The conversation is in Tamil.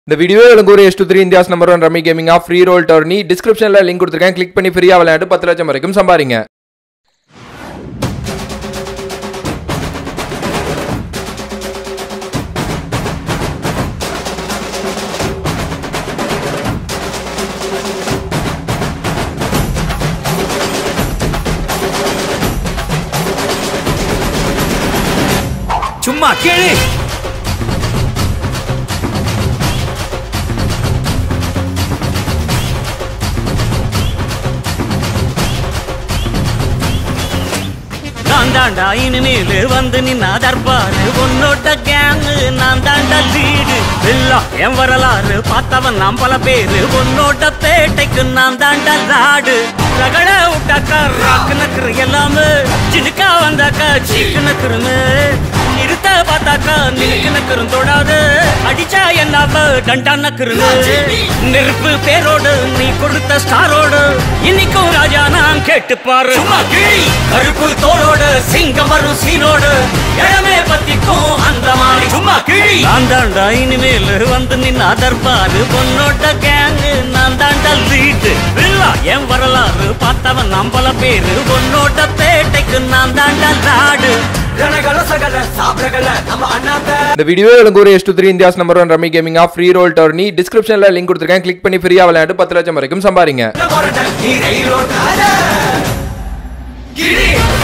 இந்த வீடியோ எனக்கு ஒரு S two three India's number one rummy gaming app free roll tourney டிஸ்கிரிப்ஷனில் லிங்க் கொடுத்துருக்கேன் கிளிக் பண்ணி ஃப்ரீயாக விளையாண்டு பத்து லட்சம் வரைக்கும் சம்பாதிங்க சும்மா கேளு நான் தாண்டா இனிமேல் வந்து நின்னா தர்பாரு உன்னோட கேங்கு நான் தாண்டா லீடு எல்லாம் என் வரலாறு பார்த்தவன் நாம் பல பேரு உன்னோட பேட்டைக்கு நான் தாண்டா நாடு ரகட விட்டாக்கா ராக்கு நக்குரு எல்லாமே சினுக்கா வந்தாக்கா சீக்கு நக்குருமே நிறுத்த பார்த்தாக்கா நினைக்கு நக்குரும் தொடாது அடிச்சா என்ன டண்டா நக்குருன்னு நெருப்பு பேரோடு நீ கொடுத்த ஸ்டாரோடு இன்னைக்கும் ராஜா நான் கேட்டு பாரு கருப்பு தோளோடு சிங்கம் வரும் சீனோடு இளமே பத்திக்கும் அந்த மாதிரி சும்மா கிழி நான் தாண்டா இனிமேல் வந்து நின்னா தர்பாரு பொன்னோட கேங்கு நான் தாண்டா லீடு இல்லா என் வரலாறு பார்த்தவன் நாம் பல பேரு பொன்னோட பேட்டைக்கு நான் தாண்டா நாடு இந்த வீடியோ எனக்கு ஒரு S two three India's number one rummy gaming app free roll tourney டிஸ்கிரிப்ஷனில் லிங்க் கொடுத்துருக்கேன் கிளிக் பண்ணி ஃப்ரீயாக விளையாண்டு பத்து லட்சம் வரைக்கும் சம்பாதிங்க கிரி